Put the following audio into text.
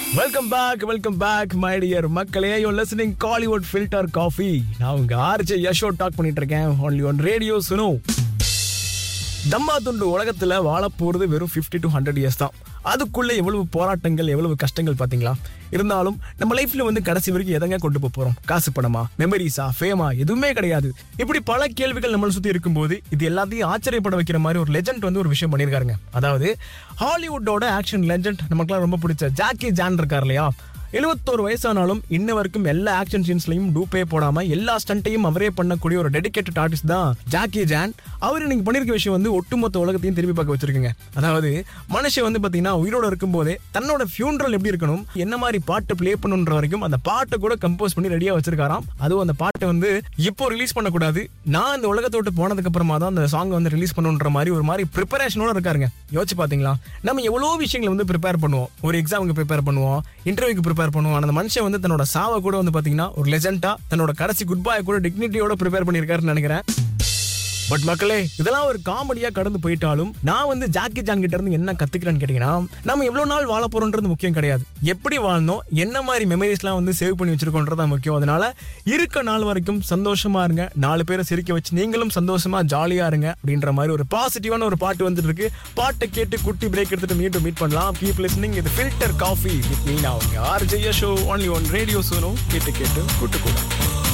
welcome back welcome back my dear மக்களே you listening Kollywood filter coffee நான் உங்க RJ Yasho talk பண்ணிட்டு இருக்கேன் ஒன்லி ஒன் ரேடியோ சுனோ தம்மா துண்டு உலகத்துல வாழ போறது வெறும் 50 டு ஹண்ட்ரட் இயர்ஸ் தான் அதுக்குள்ள எவ்வளவு போராட்டங்கள் எவ்வளவு கஷ்டங்கள் பாத்தீங்களா இருந்தாலும் நம்ம லைஃப்ல வந்து கடைசி வரைக்கும் எதங்க கொண்டு போக போறோம் காசு பணமா மெமரிஸா ஃபேமா எதுவுமே கிடையாது இப்படி பல கேள்விகள் நம்மளை சுத்தி இருக்கும்போது இது எல்லாத்தையும் ஆச்சரியப்பட வைக்கிற மாதிரி ஒரு லெஜண்ட் வந்து ஒரு விஷயம் பண்ணியிருக்காருங்க அதாவது ஹாலிவுட்டோட ஆக்ஷன் லெஜண்ட் நமக்குலாம் ரொம்ப பிடிச்ச ஜாக்கி ஜான் இருக்கார் இல்லையா எழுபத்தோரு வயசானாலும் இன்ன வரைக்கும் எல்லா ஆக்ஷன் சீன்ஸ்லயும் டூப்பே போடாம எல்லா ஸ்டண்ட்டையும் அவரே பண்ணக்கூடிய ஒரு டெடிகேட்டட் ஆர்டிஸ்ட் தான் ஜாக்கி ஜான் அவர் இன்னைக்கு பண்ணிருக்க விஷயம் வந்து ஒட்டுமொத்த உலகத்தையும் திரும்பி பார்க்க வச்சிருக்குங்க அதாவது மனுஷன் வந்து பாத்தீங்கன்னா உயிரோட இருக்கும்போதே தன்னோட ஃபியூனரல் எப்படி இருக்கணும் என்ன மாதிரி பாட்டு ப்ளே பண்ணுன்ற வரைக்கும் அந்த பாட்டை கூட கம்போஸ் பண்ணி ரெடியா வச்சிருக்காராம் அதுவும் அந்த பாட்டை வந்து இப்போ ரிலீஸ் பண்ணக்கூடாது நான் இந்த உலகத்தை விட்டு போனதுக்கு அப்புறமா தான் அந்த சாங் வந்து ரிலீஸ் பண்ணுன்ற மாதிரி ஒரு மாதிரி ப்ரிப்பரேஷனோட இருக்காருங்க யோசிச்சு பாத்தீங்களா நம்ம எவ்வளோ விஷயங்களை வந்து ப்ரிப்பேர் பண்ணுவோம் ஒரு எக்ஸாமுக்கு ப்ரிப்பேர் பண்ணுவோம் இன்டர்வியூக்கு ப்ரிப்பேர் பண்ணுவோம் ஆனா அந்த மனுஷன் வந்து தன்னோட சாவை கூட வந்து பாத்தீங்கன்னா ஒரு லெஜெண்டா தன்னோட கடைசி குட் பாய் கூட டிக்னிட்டியோட ப்ரிப்பேர் பண்ணியிருக்காருன்னு நினைக்கிறேன் பட் மக்களே இதெல்லாம் ஒரு காமெடியா கடந்து போயிட்டாலும் நான் வந்து ஜாக்கி ஜான் கிட்ட இருந்து என்ன கத்துக்கிறேன்னு கேட்டீங்கன்னா நம்ம எவ்வளவு நாள் வாழ போறோன்றது முக்கியம் கிடையாது எப்படி வாழணும் என்ன மாதிரி மெமரிஸ்லாம் வந்து சேவ் பண்ணி வச்சிருக்கோன்றது தான் முக்கியம் அதனால இருக்க நாள் வரைக்கும் சந்தோஷமா இருங்க நாலு பேரை சிரிக்க வச்சு நீங்களும் சந்தோஷமா ஜாலியா இருங்க அப்படின்ற மாதிரி ஒரு பாசிட்டிவான ஒரு பாட்டு வந்துட்டு இருக்கு பாட்டை கேட்டு குட்டி பிரேக் எடுத்துட்டு மீண்டும் மீட் பண்ணலாம் கீப் லிஸ்னிங் இது ஃபில்டர் காஃபி வித் மீனா அவங்க RJ show only one radio சோனோ கேட்டு கேட்டு கூட்டு கூட